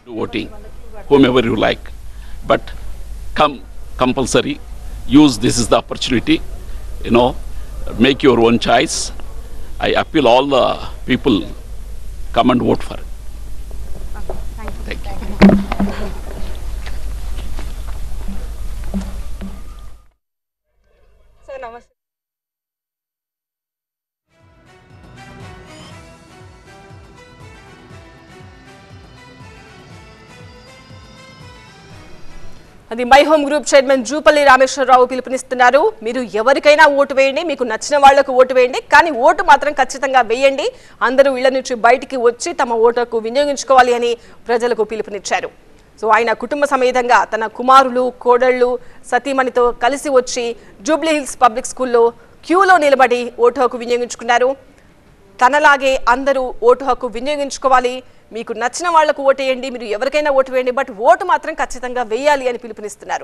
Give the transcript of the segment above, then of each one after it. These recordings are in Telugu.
voting, whomever you like. But come compulsory, use this is the opportunity, you know, make your own choice. I appeal all the people, come and vote for it. Thank you. Sir నమస్తే అది My Home Group chairman Jupally Rameswar Rao పిలుపునిస్తున్నారు మీరు ఎవరికైనా ఓటు వేయండి మీకు నచ్చిన వాళ్లకు ఓటు వేయండి కానీ ఓటు మాత్రం ఖచ్చితంగా వేయండి అందరూ ఇళ్ల నుంచి బయటికి వచ్చి తమ ఓటుకు వినియోగించుకోవాలి అని ప్రజలకు పిలుపునిచ్చారు సో ఆయన కుటుంబ సమేతంగా తన కుమారులు కోడళ్ళు సతీమణితో కలిసి వచ్చి జూబ్లీ హిల్స్ పబ్లిక్ స్కూల్లో క్యూలో నిలబడి ఓటు హక్కు వినియోగించుకున్నారు తనలాగే అందరూ ఓటు హక్కు వినియోగించుకోవాలి మీకు నచ్చిన వాళ్లకు ఓటేయండి మీరు ఎవరికైనా ఓటు వేయండి బట్ ఓటు మాత్రం ఖచ్చితంగా వేయాలి అని పిలుపునిస్తున్నారు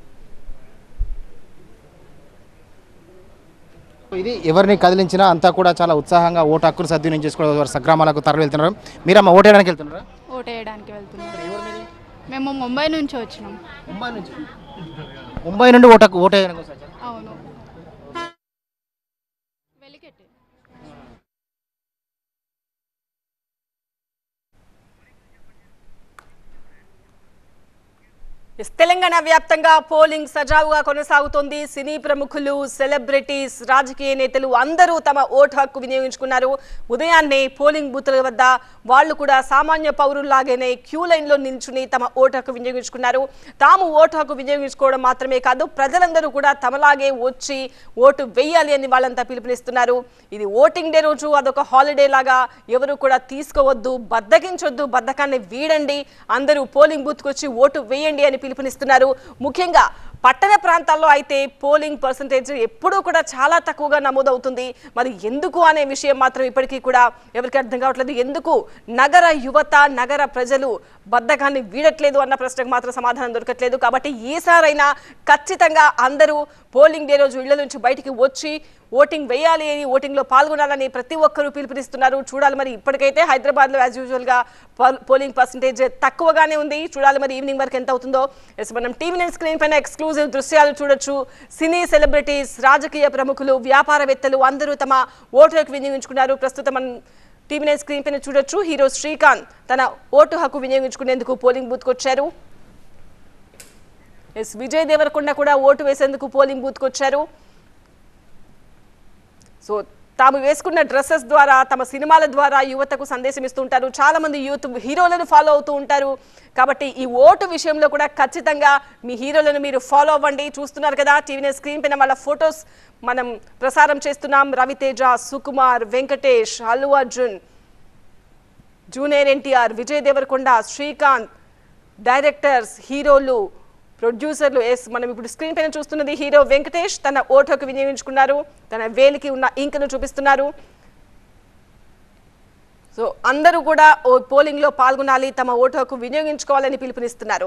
ఇది ఎవరిని కదిలించినా అంతా కూడా చాలా ఉత్సాహంగా ఓటు హక్కును సద్వినియోగం చేసుకోవడం వారు సగ్రామాలకు తరలి వెళ్తున్నారు మీరమ్మ ఓటు వేయడానికి వెళ్తున్నారా ఓటు వేయడానికి వెళ్తున్నాం మేము ముంబై నుంచి వచ్చినాం ముంబై నుంచి ముంబై నుండి ఓటు హక్కు ఓటు వేయడానికి వచ్చారా? అవును వెలికెట్టి ఎస్, తెలంగాణ వ్యాప్తంగా పోలింగ్ సజావుగా కొనసాగుతోంది సినీ ప్రముఖులు సెలబ్రిటీస్ రాజకీయ నేతలు అందరూ తమ ఓటు హక్కు వినియోగించుకున్నారు ఉదయాన్నే పోలింగ్ బూత్ల వద్ద వాళ్ళు కూడా సామాన్య పౌరుల్లాగానే క్యూ లైన్లో నిల్చుని తమ ఓటు హక్కు వినియోగించుకున్నారు తాము ఓటు హక్కు వినియోగించుకోవడం మాత్రమే కాదు ప్రజలందరూ కూడా తమలాగే వచ్చి ఓటు వేయాలి అని వాళ్ళంతా పిలుపునిస్తున్నారు ఇది ఓటింగ్ డే రోజు అదొక హాలిడే లాగా ఎవరు కూడా తీసుకోవద్దు బద్దకించొద్దు బద్దకాన్ని వీడండి అందరూ పోలింగ్ బూత్కి వచ్చి ఓటు వేయండి అని పిలుపునిస్తున్నారు ముఖ్యంగా పట్టణ ప్రాంతాల్లో అయితే పోలింగ్ పర్సంటేజ్ ఎప్పుడూ కూడా చాలా తక్కువగా నమోదవుతుంది మరి ఎందుకు అనే విషయం మాత్రం ఇప్పటికీ కూడా ఎవరికి అర్థం కావట్లేదు ఎందుకు నగర యువత నగర ప్రజలు బద్ధకాన్ని వీడట్లేదు అన్న ప్రశ్నకు మాత్రం సమాధానం దొరకట్లేదు కాబట్టి ఈసారైనా ఖచ్చితంగా అందరూ పోలింగ్ డే రోజు ఇళ్ల నుంచి బయటికి వచ్చి ఓటింగ్ వేయాలి అని ఓటింగ్లో పాల్గొనాలని ప్రతి ఒక్కరూ పిలుపునిస్తున్నారు చూడాలి మరి ఇప్పటికైతే హైదరాబాద్లో యాజ్ యూజువల్గా పోలింగ్ పర్సంటేజ్ తక్కువగానే ఉంది చూడాలి మరి ఈవినింగ్ వరకు ఎంత అవుతుందో ఎస్ మనం టీవీ నైన్ స్క్రీన్ పైన ఎక్స్క్లూజివ్ దృశ్యాలు చూడొచ్చు సినీ సెలబ్రిటీస్ రాజకీయ ప్రముఖులు వ్యాపారవేత్తలు అందరూ తమ ఓటుకు వినియోగించుకున్నారు ప్రస్తుతం మనం టీవీ నైన్ స్క్రీన్ పైన చూడొచ్చు హీరో శ్రీకాంత్ తన ఓటు హక్కు వినియోగించుకునేందుకు పోలింగ్ బూత్కు వచ్చారు ఎస్ విజయ్ దేవరకొండ కూడా ఓటు వేసేందుకు పోలింగ్ బూత్కు వచ్చారు సో తాము వేసుకున్న డ్రెస్సెస్ ద్వారా తమ సినిమాల ద్వారా యువతకు సందేశం ఇస్తూ ఉంటారు చాలా మంది యూత్ హీరోలను ఫాలో అవుతూ ఉంటారు కాబట్టి ఈ ఓటు విషయంలో కూడా ఖచ్చితంగా మీ హీరోలను మీరు ఫాలో అవ్వండి చూస్తున్నారు కదా టీవీ స్క్రీన్ పైన వాళ్ళ ఫొటోస్ మనం ప్రసారం చేస్తున్నాం రవితేజ సుకుమార్ వెంకటేష్ అల్లు అర్జున్ జూనియర్ ఎన్టీఆర్ విజయ్ దేవరకొండ శ్రీకాంత్ డైరెక్టర్స్ హీరోలు ప్రొడ్యూసర్లు ఎస్ మనం ఇప్పుడు స్క్రీన్ పైన చూస్తున్నది హీరో వెంకటేష్ తన ఓటుకు వినియోగించుకున్నారు తన వేలికి ఉన్న ఇంకను చూపిస్తున్నారు సో అందరూ కూడా ఓ పోలింగ్ లో పాల్గొనాలి తమ ఓటు హక్కు వినియోగించుకోవాలని పిలుపునిస్తున్నారు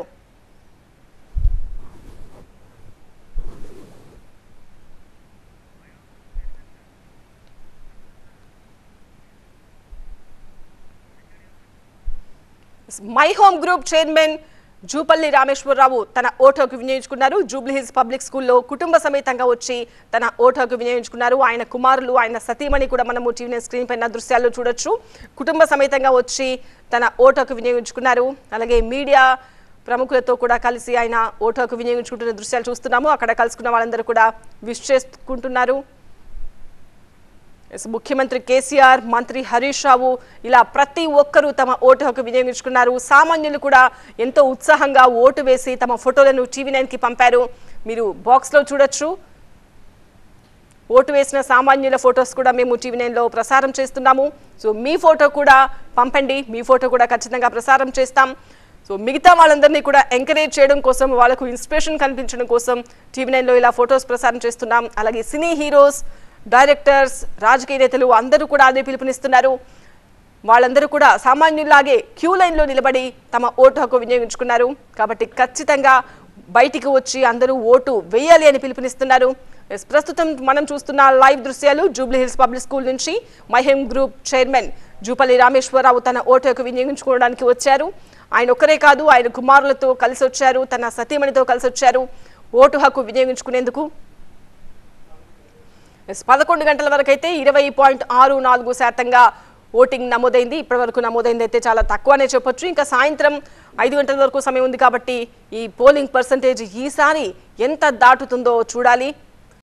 My Home Group chairman Jupally Rameswar Rao తన ఓటు హక్కు వినియోగించుకున్నారు జూబ్లీ హిల్స్ పబ్లిక్ స్కూల్లో కుటుంబ సమేతంగా వచ్చి తన ఓటు హక్కు వినియోగించుకున్నారు ఆయన కుమారులు ఆయన సతీమణి కూడా మనము టీవీ స్క్రీన్ పైన దృశ్యాల్లో చూడొచ్చు కుటుంబ సమేతంగా వచ్చి తన ఓటు హక్కు వినియోగించుకున్నారు అలాగే మీడియా ప్రముఖులతో కూడా కలిసి ఆయన ఓటు హక్కు వినియోగించుకుంటున్న దృశ్యాలు చూస్తున్నాము అక్కడ కలుసుకున్న వాళ్ళందరూ కూడా విష్ చేసుకుంటున్నారు ఎస్, ముఖ్యమంత్రి కేసీఆర్ మంత్రి హరీష్ రావు ఇలా ప్రతి ఒక్కరూ తమ ఓటు హక్కు వినియోగించుకున్నారు సామాన్యులు కూడా ఎంతో ఉత్సాహంగా ఓటు వేసి తమ ఫోటోలను టీవీ నైన్కి పంపారు మీరు బాక్స్లో చూడొచ్చు ఓటు వేసిన సామాన్యుల ఫొటోస్ కూడా మేము టీవీ నైన్లో ప్రసారం చేస్తున్నాము సో మీ ఫోటో కూడా పంపండి మీ ఫోటో కూడా ఖచ్చితంగా ప్రసారం చేస్తాం సో మిగతా వాళ్ళందరినీ కూడా ఎంకరేజ్ చేయడం కోసం వాళ్ళకు ఇన్స్పిరేషన్ కనిపించడం కోసం టీవీ నైన్లో ఇలా ఫొటోస్ ప్రసారం చేస్తున్నాం అలాగే సినీ హీరోస్ డైరెక్టర్స్ రాజకీయ నేతలు అందరూ కూడా అదే పిలుపునిస్తున్నారు వాళ్ళందరూ కూడా సామాన్యుల్లాగే క్యూ లైన్లో నిలబడి తమ ఓటు హక్కు వినియోగించుకున్నారు కాబట్టి ఖచ్చితంగా బయటికి వచ్చి అందరూ ఓటు వేయాలి అని పిలుపునిస్తున్నారు ఎస్, ప్రస్తుతం మనం చూస్తున్న లైవ్ దృశ్యాలు జూబ్లీ హిల్స్ పబ్లిక్ స్కూల్ నుంచి My Home group chairman Jupally Rameswar Rao తన ఓటు హక్కు వినియోగించుకోవడానికి వచ్చారు ఆయన ఒక్కరే కాదు ఆయన కుమారులతో కలిసి వచ్చారు తన సతీమణితో కలిసి వచ్చారు ఓటు హక్కు వినియోగించుకునేందుకు ఎస్, పదకొండు గంటల వరకు అయితే ఇరవై పాయింట్ ఆరు నాలుగు శాతంగా ఓటింగ్ నమోదైంది ఇప్పటి వరకు నమోదైంది అయితే చాలా తక్కువనే చెప్పొచ్చు ఇంకా సాయంత్రం ఐదు గంటల వరకు సమయం ఉంది కాబట్టి ఈ పోలింగ్ పర్సంటేజ్ ఈసారి ఎంత దాటుతుందో చూడాలి